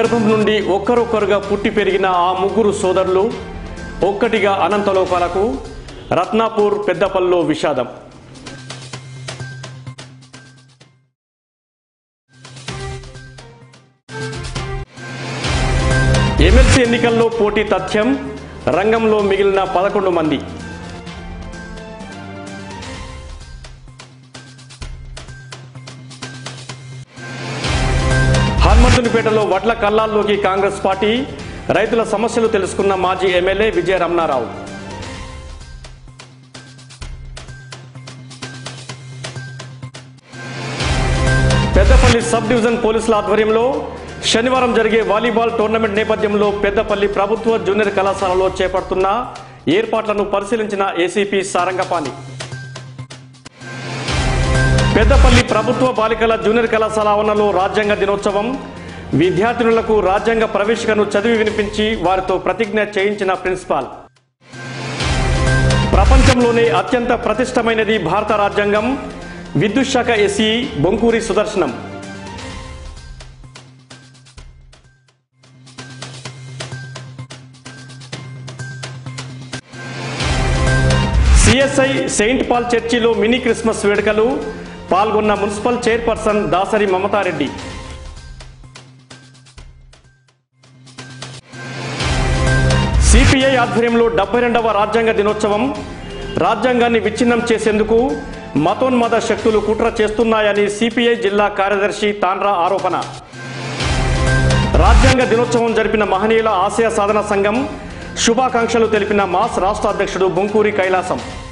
గర్భం నుండి ఒక్కరొక్కరుగా పుట్టి పెరిగిన ఆ ముగ్గురు సోదరులు ఒక్కటిగా అనంతలోకాలకు రత్నాపూర్ పెద్దపల్లిలో విషాదం ఎమ్మెల్సీ ఎన్నికల్లో పోటీ తథ్యం రంగంలో మిగిలిన పదకొండు మంది హనుమంతునిపేటలో వడ్ల కల్లాల్లోకి కాంగ్రెస్ పార్టీ రైతుల సమస్యలు తెలుసుకున్న మాజీ ఎమ్మెల్యే విజయ రమణారావు పెద్దపల్లి సబ్ డివిజన్ పోలీసుల ఆధ్వర్యంలో శనివారం జరిగే వాలీబాల్ టోర్నమెంట్ నేపథ్యంలో పెద్దపల్లి ప్రభుత్వ జూనియర్ కళాశాలలో చేపడుతున్న ఏర్పాట్లను పరిశీలించిన ఏసీపీ సారంగపాణి పెద్దపల్లి ప్రభుత్వ బాలికల జూనియర్ కళాశాల ఆవరణలో రాజ్యాంగ దినోత్సవం విద్యార్థినులకు రాజ్యాంగ ప్రవేశికను చదివి వినిపించి వారితో ప్రతిజ్ఞ చేయించిన ప్రిన్సిపాల్ ప్రపంచంలోనే అత్యంత ప్రతిష్టమైనది భారత రాజ్యాంగం విద్యుత్ శాఖ SE Bonkuri Sudarshanam CSI Saint Paul చర్చిలో మినీ క్రిస్మస్ వేడుకలు పాల్గొన్న municipal chairperson Dasari Mamata Reddy CPI ఆధ్వర్యంలో డెబ్బై రెండవ రాజ్యాంగ దినోత్సవం రాజ్యాంగాన్ని విచ్ఛిన్నం చేసేందుకు మతోన్మద శక్తులు కుట్ర చేస్తున్నాయని సిపిఐ జిల్లా కార్యదర్శి తాండ్రా ఆరోపణ రాజ్యాంగ దినోత్సవం జరిపిన మహనీయుల ఆశయ సాధన సంఘం శుభాకాంక్షలు తెలిపిన మాస్ రాష్ట్ర అధ్యక్షుడు బొంకూరి కైలాసం